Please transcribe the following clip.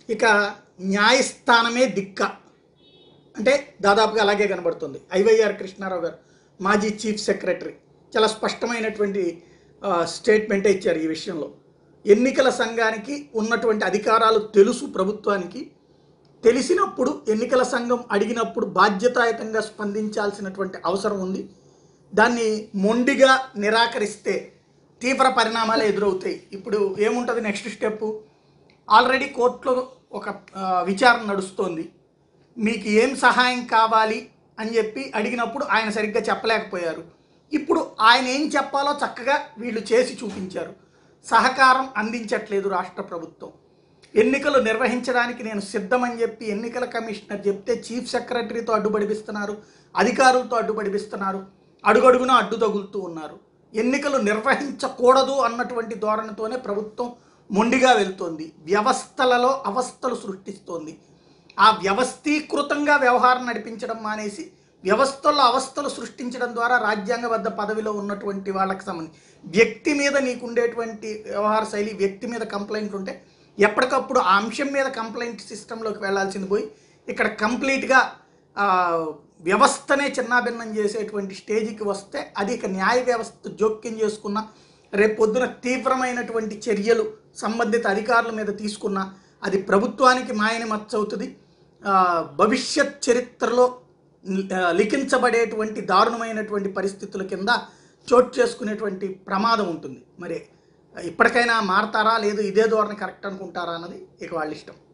ఇక న్యాయస్థానమే దిక్క అంటే దాదాపుగా అలాగే కనబడుతుంది ఐవైఆర్ కృష్ణారావు గారు మాజీ చీఫ్ సెక్రటరీ చాలా స్పష్టమైనటువంటి ఆ, స్టేట్మెంటే ఇచ్చారు ఈ విషయంలో ఎన్నికల సంఘానికి ఉన్నటువంటి అధికారాలు తెలుసు ప్రభుత్వానికి తెలిసినప్పుడు ఎన్నికల సంఘం అడిగినప్పుడు బాధ్యతాయుతంగా స్పందించాల్సినటువంటి అవసరం ఉంది దాన్ని మొండిగా నిరాకరిస్తే తీవ్ర పరిణామాలు ఎదురవుతాయి ఇప్పుడు ఏముంటుంది నెక్స్ట్ స్టెప్ ఆల్రెడీ కోర్టులో ఒక ఆ, విచారణ నడుస్తోంది మీకు ఏం సహాయం కావాలి అని చెప్పి అడిగినప్పుడు ఆయన సరిగ్గా చెప్పలేకపోయారు ఇప్పుడు ఆయన ఏం చెప్పాలో చక్కగా వీళ్ళు చేసి చూపించారు సహకారం అందించట్లేదు రాష్ట్ర ప్రభుత్వం ఎన్నికలు నిర్వహించడానికి నేను సిద్ధమని చెప్పి ఎన్నికల కమిషనర్ చెప్తే చీఫ్ సెక్రటరీతో అడ్డుపడిపిస్తున్నారు అధికారులతో అడ్డుపడిపిస్తున్నారు అడుగడుగున అడ్డు తగులుతూ ఉన్నారు ఎన్నికలు నిర్వహించకూడదు అన్నటువంటి ధోరణితోనే ప్రభుత్వం మొండిగా వెళ్తోంది వ్యవస్థలలో అవస్థలు సృష్టిస్తోంది ఆ వ్యవస్థీకృతంగా వ్యవహారం నడిపించడం మానేసి వ్యవస్థల్లో అవస్థలు సృష్టించడం ద్వారా రాజ్యాంగబద్ధ పదవిలో ఉన్నటువంటి వాళ్ళకి సంబంధించి వ్యక్తి మీద నీకుండేటువంటి వ్యవహార శైలి వ్యక్తి మీద కంప్లైంట్లు ఉంటే ఎప్పటికప్పుడు ఆ అంశం మీద కంప్లైంట్ సిస్టంలోకి వెళ్ళాల్సింది పోయి ఇక్కడ కంప్లీట్గా ఆ, వ్యవస్థనే చిన్నాభిన్నం చేసేటువంటి స్టేజ్కి వస్తే అది ఇక న్యాయ వ్యవస్థ జోక్యం చేసుకున్న రేపు పొద్దున తీవ్రమైనటువంటి చర్యలు సంబంధిత అధికారుల మీద తీసుకున్న అది ప్రభుత్వానికి మాయని మచ్చవుతుంది ఆ, భవిష్యత్ చరిత్రలో ఆ, లిఖించబడేటువంటి దారుణమైనటువంటి పరిస్థితుల కింద చోటు చేసుకునేటువంటి ప్రమాదం ఉంటుంది మరి ఇప్పటికైనా మారతారా లేదు ఇదే ధోరణి కరెక్ట్ అనుకుంటారా అన్నది ఇక వాళ్ళ ఇష్టం